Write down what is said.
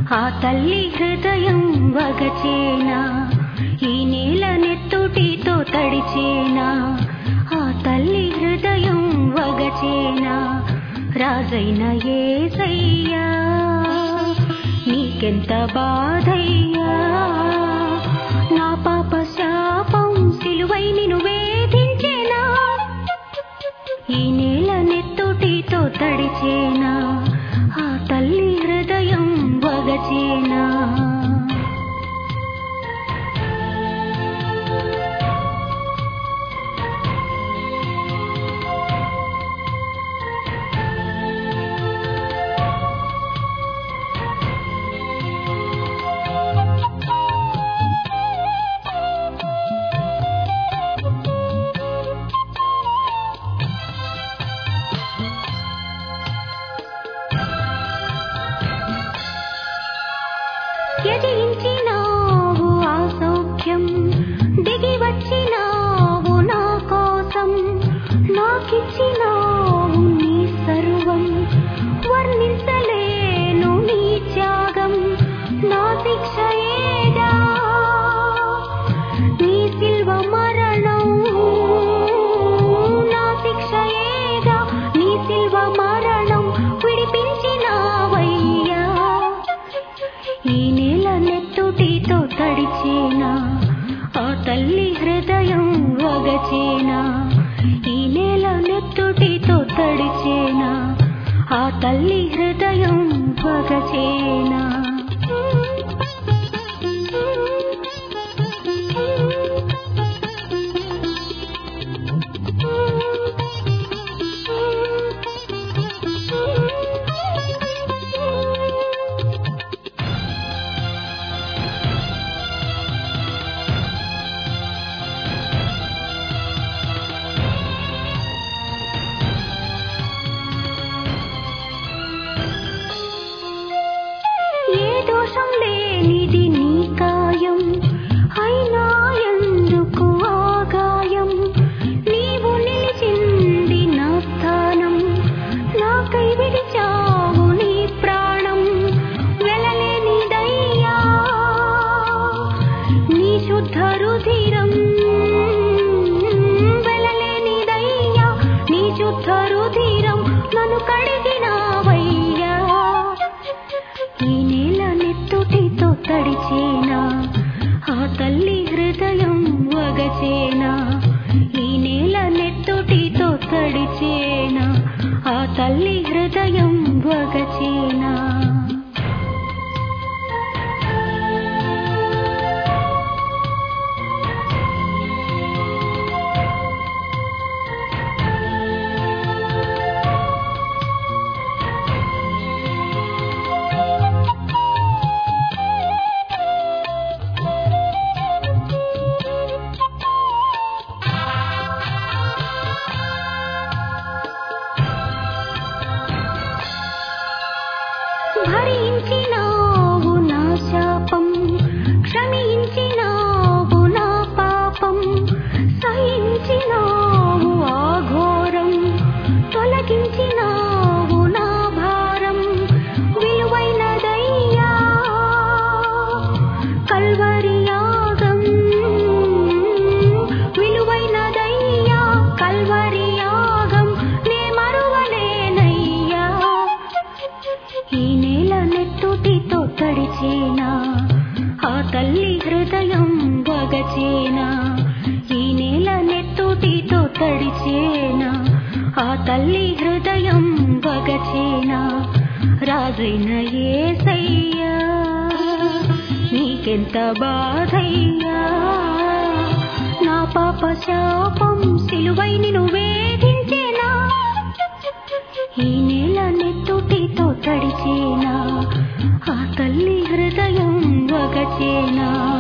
ఆ తల్లి హృదయం వగచేనా ఈ నేల నెత్తుటితో తడిచేనా ఆ తల్లి హృదయం వగచేనా రాజైన ఏసయ్యా నీకెంత బాధయ్యా నా పాప శాపం సిలువై నిన్ను వేధించేనా ఈ నేల నెత్తుటితో తడిచేనా ఆ తల్లి హృదయం వగచేనా ఎదిరించినావు ఆ సౌఖ్యం దిగి వచ్చినావు నా కోసం నాకిచ్చినావు నీ సర్వం వర్ణించలేను నీ త్యాగం నా శిక్ష ఏదా నీ సిల్వ మరణం నా శిక్ష ఏదా నీ సిల్వ మరణం విడిపించినావయ్యా ఈ నేల నెత్తుటితో తడిచేనా ఆ తల్లి హృదయం వగచేనా ఈ నేల నెత్తుటితో తడిచేనా ఆ తల్లి హృదయం వగచేనా ఏ దోషం లేనిది నీ కాయం అయినా ఎందుకు ఆగాయం నీవు నిలిచింది నా స్థానం నాకై విడిచావు నీ ప్రాణం వెలలేనిదయ్యా నీ శుద్ధ రుధిరం వెలలేనిదయ్యా నీ శుద్ధ రుధిరం నన్ను కడిగినావయ్యా ఈ నేల నెత్తుటితో తడిచేనా ఆ తల్లి హృదయం వగచేనా ఈ నేల నెత్తుటితో తడిచేనా ఆ తల్లి హృదయం వగచేనా భరించినావు నా శాపం క్షమించినావు నా పాపం సహించినావు ఆ ఘోరం తొలగించినావు నా భారం విలువైనదయ్యా కల్వరి యాగం విలువైనదయ్యా కల్వరి యాగం నే మరువలేనయ్యా ఈ నేల నెత్తుటితో తడిచేనా ఆ తల్లి హృదయం వగచేనా ఈ నేల నెత్తుటితో తడిచేనా ఆ తల్లి హృదయం వగచేనా రాజైన ఏసయ్యా నీకెంత బాధయ్యా నా పాప శాపం సిలువై నిన్ను వేధించేనా ఈ నేల నెత్తుటితో తడిచేనా ఆ తల్లి హృదయం వగచేనా